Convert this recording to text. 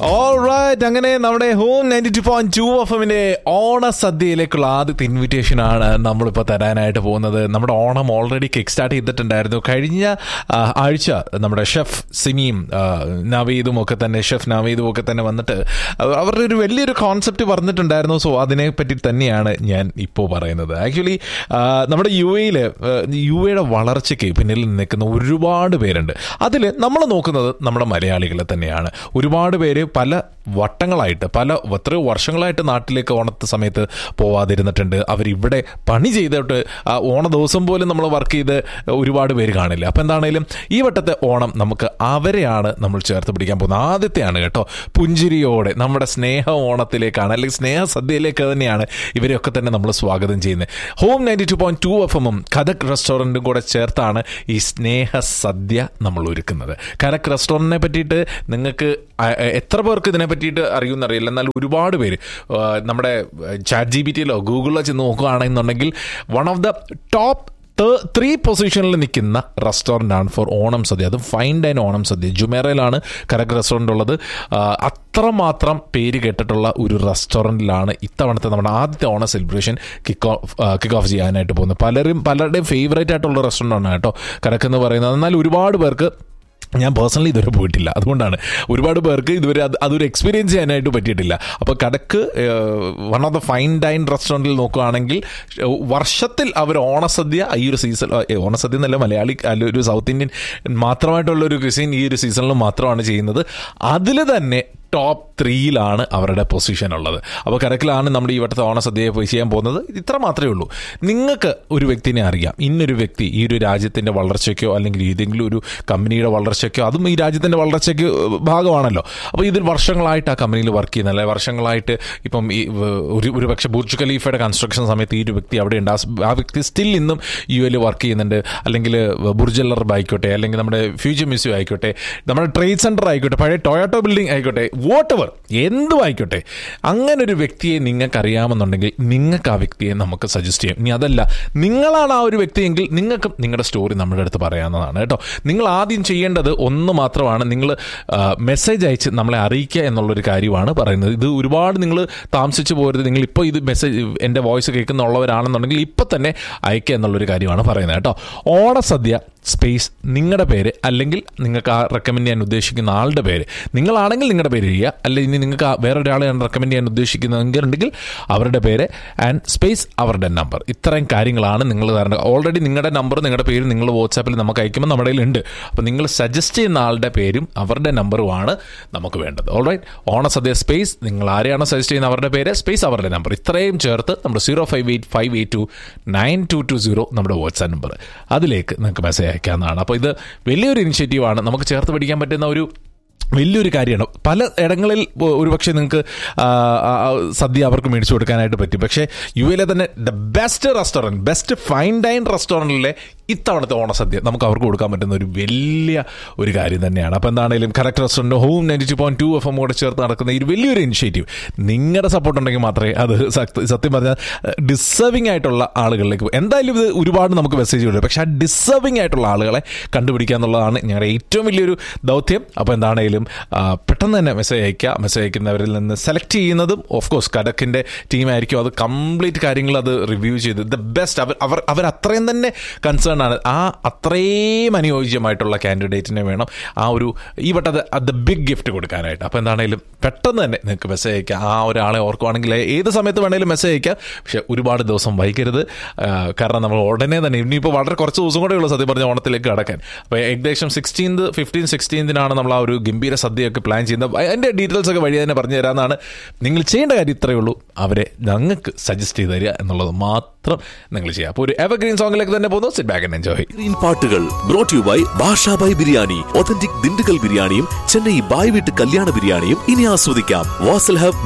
Alright അങ്ങനെ നമ്മുടെ home ninety two point two F എമ്മിന്റെ ഓണസദ്യയിലേക്കുള്ള ആദ്യത്തെ ഇൻവിറ്റേഷൻ ആണ് നമ്മളിപ്പോൾ തരാനായിട്ട് പോകുന്നത് നമ്മുടെ ഓണം ഓൾറെഡി കിക്ക് സ്റ്റാർട്ട് ചെയ്തിട്ടുണ്ടായിരുന്നു കഴിഞ്ഞ ആ, ആഴ്ച നമ്മുടെ ഷെഫ് സിമിയും ആ, നവീദും ഒക്കെ തന്നെ ഷെഫ് നവീദും ഒക്കെ തന്നെ വന്നിട്ട് അവരുടെ ഒരു വലിയൊരു കോൺസെപ്റ്റ് പറഞ്ഞിട്ടുണ്ടായിരുന്നു സോ അതിനെ പറ്റി തന്നെയാണ് ഞാൻ ഇപ്പോൾ പറയുന്നത് ആക്ച്വലി നമ്മുടെ യു എയിൽ യു എയുടെ വളർച്ചയ്ക്ക് പിന്നിൽ നിൽക്കുന്ന ഒരുപാട് പേരുണ്ട് അതിൽ നമ്മൾ നോക്കുന്നത് നമ്മുടെ മലയാളികളെ തന്നെയാണ് ഒരുപാട് പേര് പല വട്ടങ്ങളായിട്ട് പല എത്രയോ വർഷങ്ങളായിട്ട് നാട്ടിലേക്ക് ഓണത്തെ സമയത്ത് പോവാതിരുന്നിട്ടുണ്ട് അവരിവിടെ പണി ചെയ്തിട്ട് ആ ഓണ ദിവസം പോലും നമ്മൾ വർക്ക് ചെയ്ത് ഒരുപാട് പേര് കാണില്ല അപ്പം എന്താണേലും ഈ വട്ടത്തെ ഓണം നമുക്ക് അവരെയാണ് നമ്മൾ ചേർത്ത് പിടിക്കാൻ പോകുന്നത് ആദ്യത്തെയാണ് കേട്ടോ പുഞ്ചിരിയോടെ നമ്മുടെ സ്നേഹ ഓണത്തിലേക്കാണ് അല്ലെങ്കിൽ സ്നേഹ സദ്യയിലേക്ക് തന്നെയാണ് ഇവരെയൊക്കെ തന്നെ നമ്മൾ സ്വാഗതം ചെയ്യുന്നത് home ninety two point two F എമ്മും കഥക് റെസ്റ്റോറൻറ്റും കൂടെ ചേർത്താണ് ഈ സ്നേഹ സദ്യ നമ്മൾ ഒരുക്കുന്നത് കരക് റെസ്റ്റോറൻറ്റിനെ പറ്റിയിട്ട് നിങ്ങൾക്ക് ആ, എത്ര പേർക്ക് ഇതിനെ പറ്റിയിട്ട് അറിയുമെന്നറിയില്ല എന്നാൽ ഒരുപാട് പേര് ആ, നമ്മുടെ ചാറ്റ് ജി ബി ടിയിലോ ഗൂഗിളിലോ ചെന്ന് നോക്കുകയാണെന്നുണ്ടെങ്കിൽ one of the top three പൊസിഷനിൽ നിൽക്കുന്ന റെസ്റ്റോറൻ്റ് ആണ് ഫോർ ഓണം സദ്യ അത് ഫൈൻ ഡൈൻ ഓണം സദ്യ ജുമേറയിലാണ് കരക് റെസ്റ്റോറൻ്റ് ഉള്ളത് ആ, അത്രമാത്രം പേര് കേട്ടിട്ടുള്ള ഒരു റെസ്റ്റോറൻറ്റിലാണ് ഇത്തവണത്തെ നമ്മുടെ ആദ്യത്തെ ഓണ celebration kick off kick off ചെയ്യാനായിട്ട് പോകുന്നത് പലരും പലരുടെയും ഫേവറേറ്റ് ആയിട്ടുള്ള റെസ്റ്റോറൻ്റ് ആണ് കേട്ടോ കരക്ക് എന്ന് പറയുന്നത് എന്നാൽ ഒരുപാട് പേർക്ക് ഞാൻ പേഴ്സണലി ഇതുവരെ പോയിട്ടില്ല അതുകൊണ്ടാണ് ഒരുപാട് പേർക്ക് ഇതുവരെ അത് അതൊരു എക്സ്പീരിയൻസ് ചെയ്യാനായിട്ട് പറ്റിയിട്ടില്ല അപ്പോൾ കടക്ക് one of the fine dine റെസ്റ്റോറൻറ്റിൽ നോക്കുകയാണെങ്കിൽ ഏഹ്, വർഷത്തിൽ അവർ ഓണസദ്യ ഈ ഒരു സീസൺ ഏഹ്, ഓണസദ്യ എന്നല്ല മലയാളി അല്ല ഒരു സൗത്ത് ഇന്ത്യൻ മാത്രമായിട്ടുള്ള ഒരു ക്രിസീൻ ഈ ഒരു സീസണിൽ മാത്രമാണ് ചെയ്യുന്നത് അതിൽ തന്നെ ടോപ്പ് ത്രീയിലാണ് അവരുടെ പൊസിഷൻ ഉള്ളത് അപ്പോൾ കരക്കിലാണ് നമ്മുടെ ഈ വട്ടത്തെ ഓണസദ്യയെ പോയി ചെയ്യാൻ പോകുന്നത് ഇത് ഇത്ര മാത്രമേ ഉള്ളൂ നിങ്ങൾക്ക് ഒരു വ്യക്തിനെ അറിയാം ഇന്നൊരു വ്യക്തി ഈ ഒരു രാജ്യത്തിൻ്റെ വളർച്ചയ്ക്കോ അല്ലെങ്കിൽ ഏതെങ്കിലും ഒരു കമ്പനിയുടെ വളർച്ചയ്ക്കോ അതും ഈ രാജ്യത്തിൻ്റെ വളർച്ചയ്ക്ക് ഭാഗമാണല്ലോ അപ്പോൾ ഇതിൽ വർഷങ്ങളായിട്ട് ആ കമ്പനിയിൽ വർക്ക് ചെയ്യുന്ന അല്ലെങ്കിൽ വർഷങ്ങളായിട്ട് ഇപ്പം ഈ വ- ഒരു ഒരു പക്ഷേ ബുർജ് ഖലീഫയുടെ കൺസ്ട്രക്ഷൻ സമയത്ത് ഈ ഒരു വ്യക്തി അവിടെ ഉണ്ട് ആ സ്- ആ വ്യക്തി സ്റ്റിൽ ഇന്നും യു എൽ വർക്ക് ചെയ്യുന്നുണ്ട് അല്ലെങ്കിൽ ബുർജ് അൽ അറബ് ആയിക്കോട്ടെ അല്ലെങ്കിൽ നമ്മുടെ ഫ്യൂച്ചർ മ്യൂസിയം ആയിക്കോട്ടെ നമ്മുടെ ട്രേഡ് സെൻറ്റർ ആയിക്കോട്ടെ പഴയ ടൊയാറ്റോ ബിൽഡിംഗ് ആയിക്കോട്ടെ വോട്ട് എവർ എന്തും ആയിക്കോട്ടെ അങ്ങനെ ഒരു വ്യക്തിയെ നിങ്ങൾക്ക് അറിയാമെന്നുണ്ടെങ്കിൽ നിങ്ങൾക്ക് ആ വ്യക്തിയെ നമുക്ക് സജസ്റ്റ് ചെയ്യാം ഇനി അതല്ല നിങ്ങളാണ് ആ ഒരു വ്യക്തിയെങ്കിൽ നിങ്ങൾക്കും നിങ്ങളുടെ സ്റ്റോറി നമ്മുടെ അടുത്ത് പറയാവുന്നതാണ് കേട്ടോ നിങ്ങൾ ആദ്യം ചെയ്യേണ്ടത് ഒന്ന് മാത്രമാണ് നിങ്ങൾ മെസ്സേജ് അയച്ച് നമ്മളെ അറിയിക്കുക എന്നുള്ളൊരു കാര്യമാണ് പറയുന്നത് ഇത് ഒരുപാട് നിങ്ങൾ താമസിച്ച് പോരുത് നിങ്ങൾ ഇപ്പോൾ ഇത് മെസ്സേജ് എൻ്റെ വോയിസ് കേൾക്കുന്നുള്ളവരാണെന്നുണ്ടെങ്കിൽ ഇപ്പോൾ തന്നെ അയക്കുക എന്നുള്ളൊരു കാര്യമാണ് പറയുന്നത് കേട്ടോ ഓണസദ്യ സ്പേസ് നിങ്ങളുടെ പേര് അല്ലെങ്കിൽ നിങ്ങൾക്ക് ആ റെക്കമെൻഡ് ചെയ്യാൻ ഉദ്ദേശിക്കുന്ന ആളുടെ പേര് നിങ്ങളാണെങ്കിൽ നിങ്ങളുടെ പേര് ചെയ്യുക അല്ലെങ്കിൽ ഇനി നിങ്ങൾക്ക് ആ വേറെ ഒരാളെയാണ് റെക്കമെൻഡ് ചെയ്യാൻ ഉദ്ദേശിക്കുന്നതെങ്കിൽ ഉണ്ടെങ്കിൽ അവരുടെ പേര് ആൻഡ് സ്പേസ് അവരുടെ നമ്പർ ഇത്രയും കാര്യങ്ങളാണ് നിങ്ങൾ തരേണ്ടത് ഓൾറെഡി നിങ്ങളുടെ നമ്പർ നിങ്ങളുടെ പേര് നിങ്ങൾ വാട്സാപ്പിൽ നമുക്ക് അയക്കുമ്പോൾ നമ്മുടെ കയ്യിലുണ്ട് അപ്പോൾ നിങ്ങൾ സജസ്റ്റ് ചെയ്യുന്ന ആളുടെ പേരും അവരുടെ നമ്പറുമാണ് നമുക്ക് വേണ്ടത് ഓൾറൈറ്റ് ഓണസദ്യ സ്പേസ് നിങ്ങൾ ആരെയാണ് സജസ്റ്റ് ചെയ്യുന്ന അവരുടെ പേര് സ്പേസ് അവരുടെ നമ്പർ ഇത്രയും ചേർത്ത് നമ്മുടെ zero five eight five eight two nine two two zero നമ്മുടെ വാട്സാപ്പ് നമ്പർ അതിലേക്ക് നിങ്ങൾക്ക് മെസ്സേജ് അയക്കാവുന്നതാണ് അപ്പോൾ ഇത് വലിയൊരു ഇനിഷ്യേറ്റീവാണ് നമുക്ക് ചേർത്ത് പിടിക്കാൻ പറ്റുന്ന ഒരു വലിയൊരു കാര്യമാണ് പല ഇടങ്ങളിൽ ഒ- ഒരുപക്ഷെ നിങ്ങൾക്ക് ആ, ആ, ആ, സദ്യ അവർക്ക് മേടിച്ചു കൊടുക്കാനായിട്ട് പറ്റും പക്ഷേ യു എയിലെ തന്നെ the best restaurant best fine dine റെസ്റ്റോറൻറ്റിലെ ഇത്തവണത്തെ ഓണസദ്യ നമുക്ക് അവർക്ക് കൊടുക്കാൻ പറ്റുന്ന ഒരു വലിയ ഒരു കാര്യം തന്നെയാണ് അപ്പോൾ എന്താണെങ്കിലും correct restaurant home ninety two point two F M കൂടെ ചേർത്ത് നടക്കുന്ന ഈ ഒരു വലിയൊരു ഇനിഷ്യേറ്റീവ് നിങ്ങളുടെ സപ്പോർട്ട് ഉണ്ടെങ്കിൽ മാത്രമേ അത് സത്യ- സത്യം പറഞ്ഞാൽ ഡിസേർവിംഗ് ആയിട്ടുള്ള ആളുകളിലേക്ക് പോകും. എന്തായാലും ഇത് ഒരുപാട് നമുക്ക് മെസ്സേജ് വരും പക്ഷേ ആ ഡിസേർവിംഗ് ആയിട്ടുള്ള ആളുകളെ കണ്ടുപിടിക്കുക എന്നുള്ളതാണ് ഞങ്ങളുടെ ഏറ്റവും വലിയൊരു ദൗത്യം അപ്പോൾ എന്താണെങ്കിലും ആ, പെട്ടെന്ന് തന്നെ മെസ്സേജ് അയക്കുക മെസ്സേജ് അയക്കുന്നവരിൽ നിന്ന് സെലക്ട് ചെയ്യുന്നതും ഓഫ് കോഴ്സ് കടക്കിൻ്റെ ടീമായിരിക്കും അത് കംപ്ലീറ്റ് കാര്യങ്ങൾ അത് റിവ്യൂ ചെയ്ത് ദ ബെസ്റ്റ് അവർ അവർ അവർ അത്രയും തന്നെ കൺസേൺ ആണ് ആ അത്രയും അനുയോജ്യമായിട്ടുള്ള കാൻഡിഡേറ്റിനെ വേണം ആ ഒരു ഈ വട്ടത്തെ ദ ബിഗ് ഗിഫ്റ്റ് കൊടുക്കാനായിട്ട് അപ്പോൾ എന്താണെങ്കിലും പെട്ടെന്ന് തന്നെ നിങ്ങൾക്ക് മെസ്സേജ് അയക്കാം ആ ഒരാളെ ഓർക്കുവാണെങ്കിൽ ഏത് സമയത്ത് വേണമെങ്കിലും മെസ്സേജ് അയക്കാം പക്ഷേ ഒരുപാട് ദിവസം വൈകരുത് ആ, കാരണം നമ്മൾ ഉടനെ തന്നെ ഇനിയിപ്പോൾ വളരെ കുറച്ച് ദിവസം കൂടെ ഉള്ളൂ സത്യം പറഞ്ഞ ഓണത്തിലേക്ക് കടക്കാൻ അപ്പോൾ ഏകദേശം സിക്സ്റ്റീൻത് ഫിഫ്റ്റീൻ സിക്സ്റ്റീൻതിനാണ് നമ്മൾ ആ ഒരു ഗംഭീര സദ്യയൊക്കെ പ്ലാൻ ചെയ്യുന്നത് അതിൻ്റെ ഡീറ്റെയിൽസ് ഒക്കെ വഴി തന്നെ പറഞ്ഞു തരാമെന്നാണ് നിങ്ങൾ ചെയ്യേണ്ട കാര്യം ഇത്രയേ ഉള്ളൂ അവരെ ഞങ്ങൾക്ക് സജസ്റ്റ് ചെയ്ത് തരിക എന്നുള്ളത് മാത്രം നിങ്ങൾ ചെയ്യുക അപ്പോൾ ഒരു എവർഗ്രീൻ സോങ്ങിലേക്ക് തന്നെ പോകുന്നു sit back and enjoy green പാട്ടുകൾ brought you by Bashabhai biryani authentic Dindigul ബിരിയാണിയും ചെന്നൈ ബായ് വീട്ട് കല്യാണ ബിരിയാണിയും ഇനി ആസ്വദിക്കാം വാസൽ ഹബ്